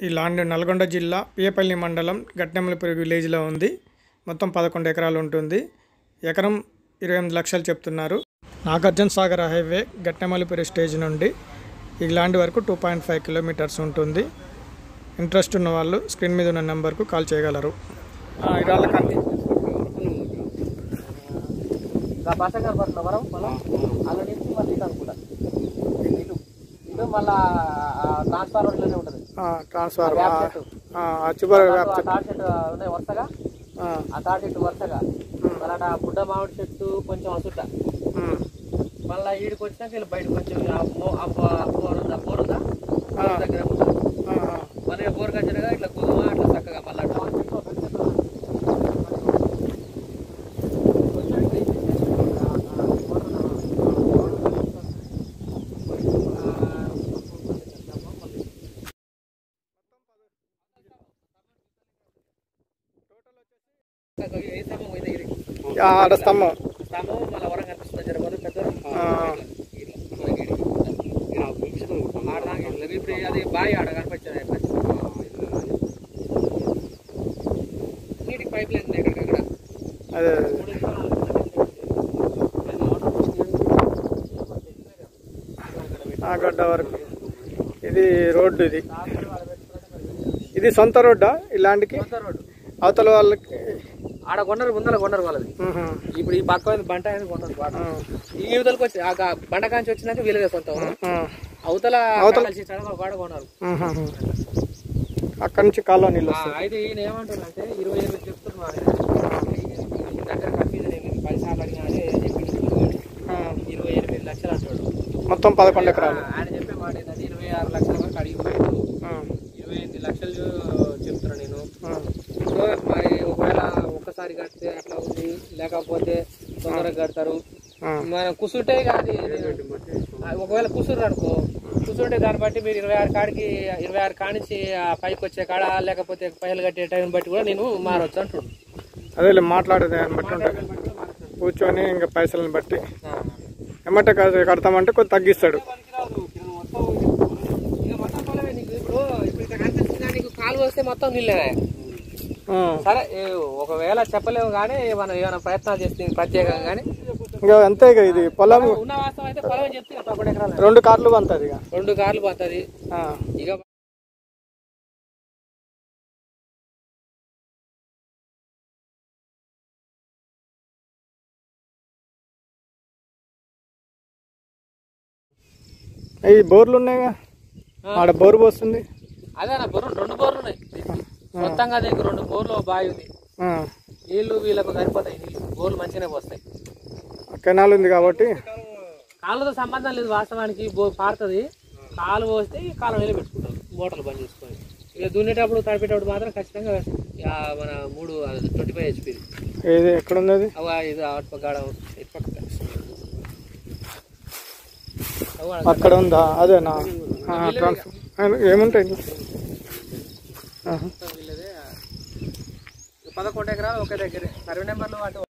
ఈ ల్యాండ్ నల్గొండ జిల్లా పియపల్లి మండలం గట్నెమ్మలపూరి విలేజ్లో ఉంది మొత్తం పదకొండు ఎకరాలు ఉంటుంది ఎకరం ఇరవై ఎనిమిది లక్షలు చెప్తున్నారు నాగార్జున సాగర్ హైవే గట్నెమ్మలపూరి స్టేజ్ నుండి ఈ ల్యాండ్ వరకు టూ పాయింట్ ఫైవ్ కిలోమీటర్స్ ఉంటుంది ఇంట్రెస్ట్ ఉన్న వాళ్ళు స్క్రీన్ మీద ఉన్న నెంబర్కు కాల్ చేయగలరు ఇరాళ్ళ కంది బస కనపడుతున్నా మనం మనం అలా నుంచి మళ్ళీ ఇటు అనుకుంటా ఇటు ఇటు మళ్ళా ట్రాన్స్ఫార్మర్లోనే ఉంటుంది ట్రాన్స్ఫర్ ఆ వ్యాప్ చెట్టు. చివరి ఆ తాటి చెట్టు ఉన్నాయి వరుసగా ఆ తాటి చెట్టు వరుసగా మళ్ళీ ఆ బుడ్డ మామిడి చెట్టు కొంచెం అసుట మళ్ళీ ఈడికి వచ్చినాక వీళ్ళు బయట కొంచెం ఆ మో- ఆ బో- ఆ బోర్ ఉందా బోర్ ఉందా బోర్ దగ్గర ఉంటుంది మళ్ళీ బోర్ కచ్చినగా ఇట్లా కుదుమ అట్లా చక్కగా మళ్ళీ అట్లా ఏ స్తంభం పోయింది ఇది? ఆడ స్తంభం స్తంభం మళ్ళీ వరం కనిపిస్తుంది జర మొదలు పెద్ద ఆడదాకా ఇప్పుడు అది బావి ఆడ కనిపించింది నీటికి పైప్ లైన్ ఉంది ఎక్కడికక్కడ అదే ఆ గడ్డ వరకు ఇది రోడ్డు ఇది ఇది సొంత రోడ్డా ఇలాంటికి అవతల వాళ్ళకి ఆడ కొన్నారు ముందర కొన్నారు వాళ్ళది మ్హూ. ఇప్పుడు ఈ పక్క ఉంది బంట అనేది కొన్నారు వాడు. ఆ, ఈ యువతలకు వచ్చి ఆ గా- బండ కాంచి వచ్చినాక వీళ్ళదే సొంతం ఆ, అవతల అవతల- కలిసి చదవ వాడు కొన్నారు మ్హూ. అక్కడి నుంచి కాలువ నీళ్ళు ఆ, వస్తాయి అయితే ఈయన ఏమంటున్నారంటే ఇరవై ఎనిమిది చెప్తున్నారు ఆయన. ఈ దగ్గర కన్ఫ్యూజన్ ఏమి పది సార్లు అడిగినా అదే చెప్పిండు కానీ ఆ, ఇరవై ఎనిమిది లక్షలు అంటాడు మొత్తం పదకొండు ఎకరాలు ఆ, ఆయన చెప్పే మాట ఏంటంటే ఇరవై ఆరు లక్షల వరకు అడిగిపోయాడు ఆ, ఇరవై ఎనిమిది లక్షలు చెప్తున్నా నేను ఆ, సో మరి ఒకవేళ ఒక్కసారి కడితే అట్లా ఉంది లేకపోతే తొందరగా కడతారు ఆ. మనం కుసుంటే కాదు ఒకవేళ కుసురు అనుకో కుసుంటే దాన్ని బట్టి మీరు ఇరవై ఆరు కాడికి ఇరవై ఆరు కాడిచి ఆ పైకి వచ్చే కాడ లేకపోతే పైలు కట్టే టైం బట్టి కూడా నేను మారొచ్చు అంటుండు అదేలే మాట్లాడేది దాన్ని బట్టి ఉంటుంది కూర్చొని ఇంకా పైసలను బట్టి ఎమ్మటే కడ- కడతామంటే కొంచెం తగ్గిస్తాడు ఇక మొత్తం పొలమే నీకు ఇప్పుడు ఇప్పుడు ఇక్కడ కనిపిస్తుంది నీకు కాలు వస్తే మొత్తం నీళ్ళే ఆ, సరే ఏ, ఒకవేళ చెప్పలేము కానీ మనం ఏమైనా ప్రయత్నాలు చేస్తే ప్రత్యేకంగా కానీ ఇంకా అంతే ఇక ఇది పొలం ఉన్న వాస్తవం అయితే పొలం చెప్తే పదకొండు ఎకరాలు రెండు కార్లు పంతుంది ఇక రెండు కార్లు పోతుంది ఆ, ఇక ఈ బోర్లు ఉన్నాయిగా ఆడ బోర్ పోస్తుంది అదే నా బోర్లు రెండు బోర్లు ఉన్నాయి మొత్తంగా దగ్గర రెండు బోర్లు బావి ఉంది ఆ, నీళ్లు వీళ్ళకు సరిపోతాయి నీళ్ళు బోర్లు మంచిగానే పోస్తాయి కెనాల్ ఉంది కాబట్టి కాళ్ళతో సంబంధం లేదు వాస్తవానికి బో పారుతుంది కాలు పోస్తే ఈ కాలం నీళ్ళు పెట్టుకుంటారు మోటార్లు బంద్ చేసుకొని ఇక దున్నేటప్పుడు తడిపేటప్పుడు మాత్రం ఖచ్చితంగా ఆ మన మూడు ట్వంటీ ఫైవ్ హెచ్పి ఏది ఎక్కడ ఉంది అది అవ ఇది అటు గాడ ఇటు పక్క అవ్వ ఆడ అక్కడ ఉందా అదేనా ఆ, ట్రాన్స్ఫర్ ఏముంటాయి ఇంకా? ఆహా. వీళ్ళదే పదకొండు ఎకరాలు ఒకే దగ్గర సర్వే నెంబర్లు అటు